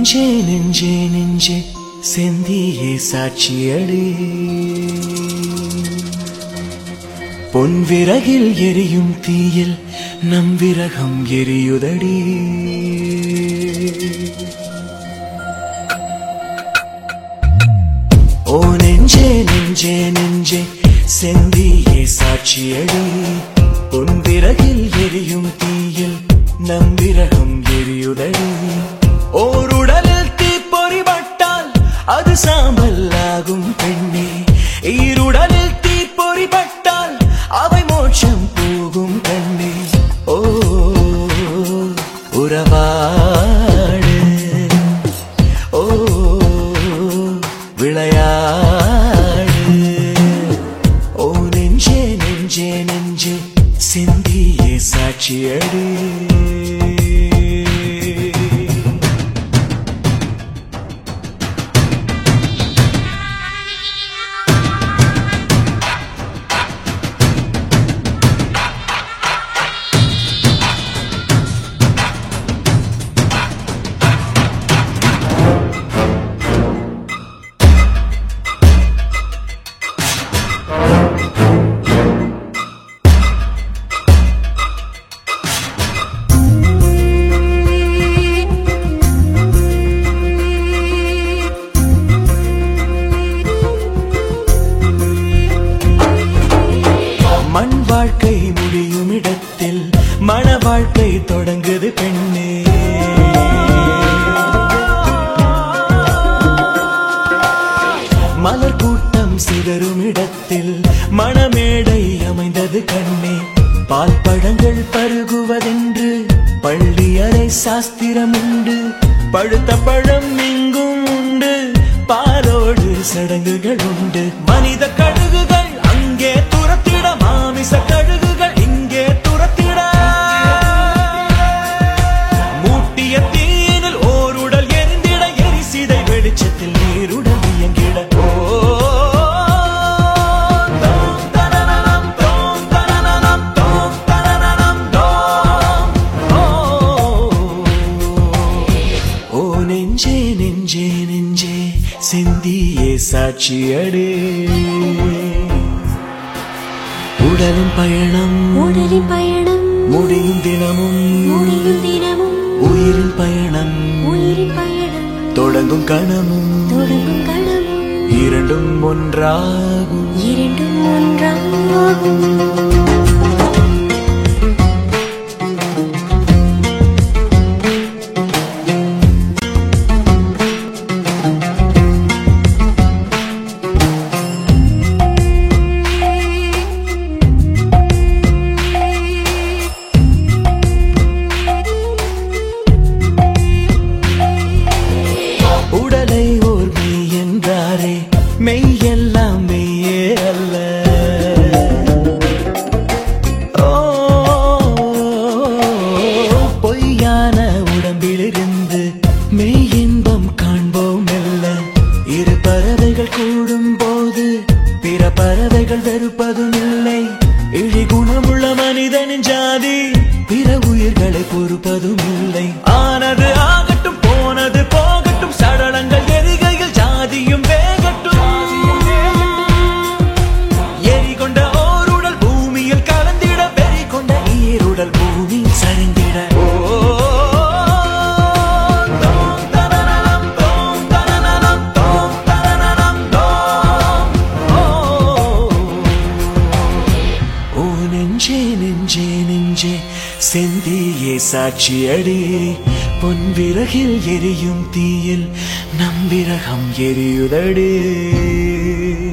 நெஞ்சே நெஞ்சே நெஞ்சே செந்தியே சாட்சியடி பொன் விறகில் எரியும் தீயில் நம் விரகம் எரியுதடி ஓ நெஞ்சே நெஞ்சே நெஞ்சே செந்தியே சாட்சியடி பொன் விறகில் எரியும் தீயில் நம் விரகம் எரியுதடி ஓருடலில் தீப்பொறி பட்டால் அது சாம்பல் ஆகும் பெண்ணே ஈருடலில் தீப்பொறி பட்டால் அவை மோட்சம் போகும் கண்ணே ஓ உறவாடு ஓ விளையாடு ஓ நெஞ்சே நெஞ்சே நெஞ்சே சிந்தியே சாட்சியடி மண் வாழ்க்கை முடியும் இடத்தில் மன வாழ்க்கை தொடங்குது பெண்ணே மலர் கூட்டம் சிதறும் இடத்தில் மணமேடை அமைந்தது கண்ணே பால் பழங்கள் பருகுவதென்று பள்ளி அறை சாஸ்திரம் உண்டு பழுத்த பழம் இங்கும் உண்டு பாலோடு சடங்குகள் உண்டு மனித கழுகுகள் அங்கே துரத்திட மாமிச கழுகுகள் இங்கே துரத்திட மூட்டிய தீயினில் ஓருடல் எரிந்திட எரிசிதை வெளிச்சத்தில் நீருடல் இயங்கிட ஓ தோம் தனனனம், தோம் தனனனம், தோம் தனனனம், தோம். ஓ, ஓ நெஞ்சே நெஞ்சே நெஞ்சே சிந்தியே சாட்சியடே உடலின் பயணம் உடலின் பயணம் முடியும் தினமும் முடியும் தினமும் உயிரின் பயணம் உயிரின் பயணம் தொடங்கும் கணமும் தொடங்கும் கணமும் இரண்டும் ஒன்றாகும் இரண்டும் ஒன்றாகும் உடலை ஓர் மெய் என்றாரே மெய் எல்லாம் மெய்யே அல்ல ஓ, பொய்யான உடம்பிலிருந்து மெய் இன்பம் காண்போம் மெல்ல இரு பறவைகள் கூடும் போது பிற பறவைகள் வெறுப்பதும் இல்லை இழி குணமுள்ள மனிதனின் ஜாதி பிற உயிர்களை பொறுப்பதும் இல்லை ஆனது ஆகட்டும் போனது போகட்டும் சடலங்கள் எரிகையில் ஜாதியும் வேகட்டும் எரி கொண்ட ஓருடல் பூமியில் கலந்திட வெறி கொண்ட ஈருடல் பூமி சரிந்திட ஓ, தோம் தனனனம், தோம் தனனனம், தோம் தனனனம், தோம். ஓ, ஓ நெஞ்சே நெஞ்சே நெஞ்சே செந்தியே சாட்சியடி பொன் விறகில் எரியும் தீயில் நம் விரகம் எரியுதடி